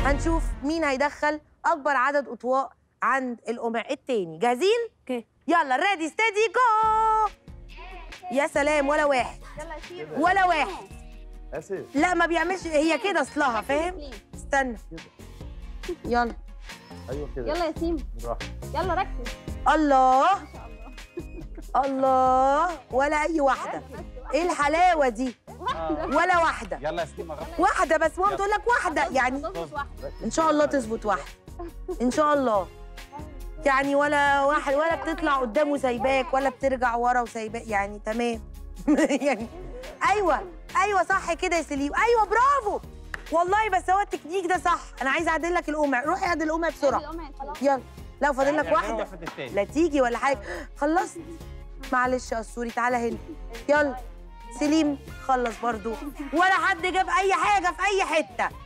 هنشوف مين هيدخل اكبر عدد اطواق عند القمع التاني جاهزين اوكي يلا ريدي ستيدي جو يا سلام ولا واحد ولا واحد اسف لا ما بيعملش هي كده اصلها فاهم استنى يلا ايوه كده يلا يا سيم بالراحه يلا ركز الله الله ولا اي واحده ايه الحلاوه دي ولا واحده يلا يا سليم غلط واحده بس ماما تقول لك واحده يعني تظبط واحده ان شاء الله تظبط واحده ان شاء الله يعني ولا واحد ولا بتطلع قدام وسايباك ولا بترجع ورا وسايباك يعني تمام يعني ايوه ايوه صح كده يا سليم ايوه برافو والله بس هو التكنيك ده صح انا عايزه اعدل لك القمع روحي اعدل القمع بسرعه يلا لو فاضل لك واحده في التاني لا تيجي ولا حاجه خلصت معلش يا اسوري تعالى هنا يلا سليم خلص برضو ولا حد جاب اي حاجه في اي حته